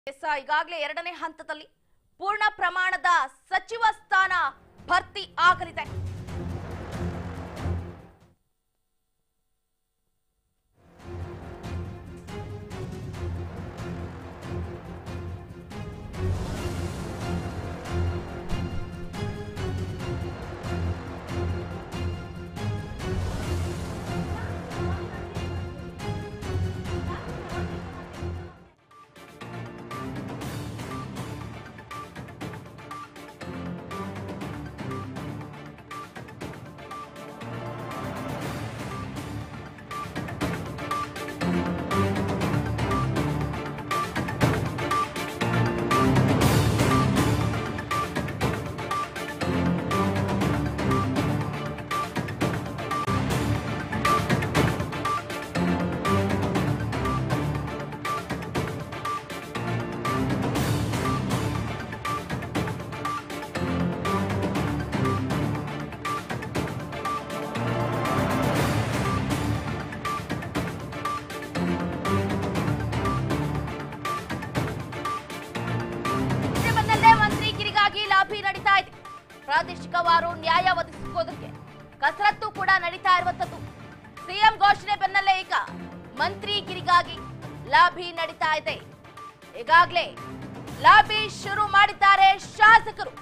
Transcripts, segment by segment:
S ಈಗಾಗಲೇ ಎರಡನೇ ಹಂತದಲ್ಲಿ ಪೂರ್ಣ ಪ್ರಮಾಣದ ಸಚಿವ ಸ್ಥಾನ ಭರ್ತಿ ಆಗಲಿದೆ ಇದ್ರ ಬೆನ್ನಲ್ಲೇ ಮಂತ್ರಿಗಿರಿಗಾಗಿ ಲಾಬಿ ನಡೀತಾ ಇದೆ ಪ್ರಾದೇಶಿಕವಾರು ನ್ಯಾಯ ಒದಗಿಸಿಕೋದಕ್ಕೆ ಕಸರತ್ತು ಕೂಡ ನಡೀತಾ ಇರುವಂತದ್ದು ಸಿಎಂ ಘೋಷಣೆ ಬೆನ್ನಲ್ಲೇ ಈಗ ಮಂತ್ರಿಗಿರಿಗಾಗಿ ಲಾಬಿ ನಡೀತಾ ಇದೆ ಈಗಾಗಲೇ ಲಾಬಿ ಶುರು ಮಾಡಿದ್ದಾರೆ ಶಾಸಕರು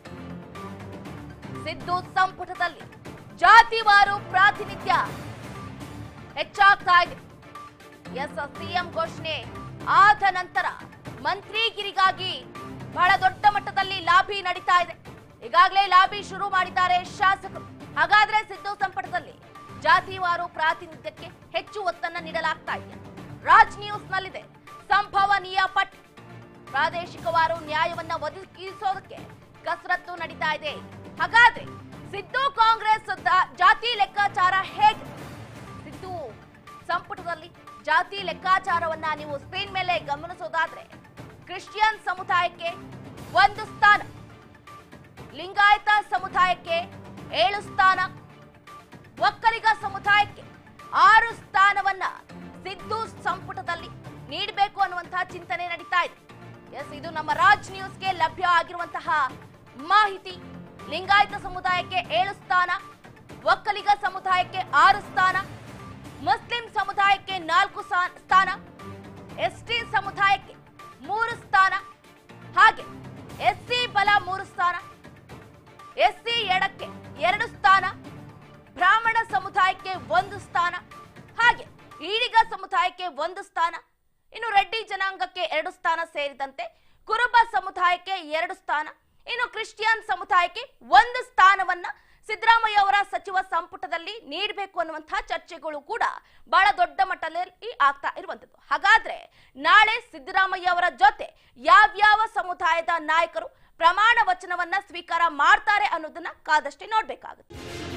ಸಿದ್ದು ಸಂಪುಟದಲ್ಲಿ ಜಾತಿವಾರು ಪ್ರಾತಿನಿಧ್ಯ ಹೆಚ್ಚಾಗ್ತಾ ಇದೆ ಎಸ್ ಸಿಎಂ ಘೋಷಣೆ ಆದ ನಂತರ ಮಂತ್ರಿಗಿರಿಗಾಗಿ ಬಹಳ ದೊಡ್ಡ ಮಟ್ಟದಲ್ಲಿ ಲಾಬಿ ನಡೀತಾ ಇದೆ ಈಗಾಗಲೇ ಲಾಬಿ ಶುರು ಮಾಡಿದ್ದಾರೆ ಶಾಸಕರು ಹಾಗಾದ್ರೆ ಸಿದ್ದು ಸಂಪುಟದಲ್ಲಿ ಜಾತಿವಾರು ಪ್ರಾತಿನಿಧ್ಯಕ್ಕೆ ಹೆಚ್ಚು ಒತ್ತನ್ನ ನೀಡಲಾಗ್ತಾ ಇದೆ ರಾಜ್ ನ್ಯೂಸ್ ನಲ್ಲಿದೆ ಸಂಭವನೀಯ ಪಟ್ಟಿ ಪ್ರಾದೇಶಿಕವಾರು ನ್ಯಾಯವನ್ನ ಒದಗಿಸೋದಕ್ಕೆ ಕಸರತ್ತು ನಡೀತಾ ಇದೆ ಹಾಗಾದ್ರೆ ಸಿದ್ದು ಕಾಂಗ್ರೆಸ್ ದ- ಜಾತಿ ಲೆಕ್ಕಾಚಾರ ಹೇಗೆ ಸಿದ್ದು ಸಂಪುಟದಲ್ಲಿ ಜಾತಿ ಲೆಕ್ಕಾಚಾರವನ್ನ ನೀವು ಸ್ಕ್ರೀನ್ ಮೇಲೆ ಗಮನಿಸೋದಾದ್ರೆ ಕ್ರಿಶ್ಚಿಯನ್ ಸಮುದಾಯಕ್ಕೆ ಒಂದು ಸ್ಥಾನ ಲಿಂಗಾಯತ ಸಮುದಾಯಕ್ಕೆ ಏಳು ಸ್ಥಾನ ಒಕ್ಕಲಿಗ ಸಮುದಾಯಕ್ಕೆ ಆರು ಸ್ಥಾನವನ್ನ ಸಿದ್ದು ಸಂಪುಟದಲ್ಲಿ ನೀಡಬೇಕು ಅನ್ನುವಂತಹ ಚಿಂತನೆ ನಡೀತಾ ಇದೆ ಎಸ್ ಇದು ನಮ್ಮ ರಾಜ್ ನ್ಯೂಸ್ಗೆ ಲಭ್ಯ ಆಗಿರುವಂತಹ ಮಾಹಿತಿ ಲಿಂಗಾಯತ ಸಮುದಾಯಕ್ಕೆ ಏಳು ಸ್ಥಾನ ಒಕ್ಕಲಿಗ ಸಮುದಾಯಕ್ಕೆ ಆರು ಸ್ಥಾನ ಮುಸ್ಲಿಂ ಸಮುದಾಯಕ್ಕೆ ನಾಲ್ಕು ಸಾ- ಸ್ಥಾನ ಎಸ್ಟಿ ಸಮುದಾಯಕ್ಕೆ ಮೂರು ಸ್ಥಾನ ಹಾಗೆ ಎಸ್ಸಿ ಬಲ ಮೂರು ಸ್ಥಾನ ಎಸ್ಸಿ ಎಡಕ್ಕೆ ಎರಡು ಸ್ಥಾನ ಬ್ರಾಹ್ಮಣ ಸಮುದಾಯಕ್ಕೆ ಒಂದು ಸ್ಥಾನ ಹಾಗೆ ಈಡಿಗ ಸಮುದಾಯಕ್ಕೆ ಒಂದು ಸ್ಥಾನ ಇನ್ನು ರೆಡ್ಡಿ ಜನಾಂಗಕ್ಕೆ ಎರಡು ಸ್ಥಾನ ಸೇರಿದಂತೆ ಕುರುಬ ಸಮುದಾಯಕ್ಕೆ ಎರಡು ಸ್ಥಾನ ಇನ್ನು ಕ್ರಿಶ್ಚಿಯನ್ ಸಮುದಾಯಕ್ಕೆ ಒಂದು ಸ್ಥಾನವನ್ನ ಸಿದ್ದರಾಮಯ್ಯ ಅವರ ಸಚಿವ ಸಂಪುಟದಲ್ಲಿ ನೀಡಬೇಕು ಅನ್ನುವಂತಹ ಚರ್ಚೆಗಳು ಕೂಡ ಬಹಳ ದೊಡ್ಡ ಮಟ್ಟದಲ್ಲಿ ಆಗ್ತಾ ಇರುವಂತದ್ದು ಹಾಗಾದ್ರೆ ನಾಳೆ ಸಿದ್ದರಾಮಯ್ಯ ಅವರ ಜೊತೆ ಯಾವ್ಯಾವ ಸಮುದಾಯದ ನಾಯಕರು ಪ್ರಮಾಣ ವಚನವನ್ನ ಸ್ವೀಕಾರ ಮಾಡ್ತಾರೆ ಅನ್ನೋದನ್ನ ಕಾದಷ್ಟೇ ನೋಡ್ಬೇಕಾಗುತ್ತೆ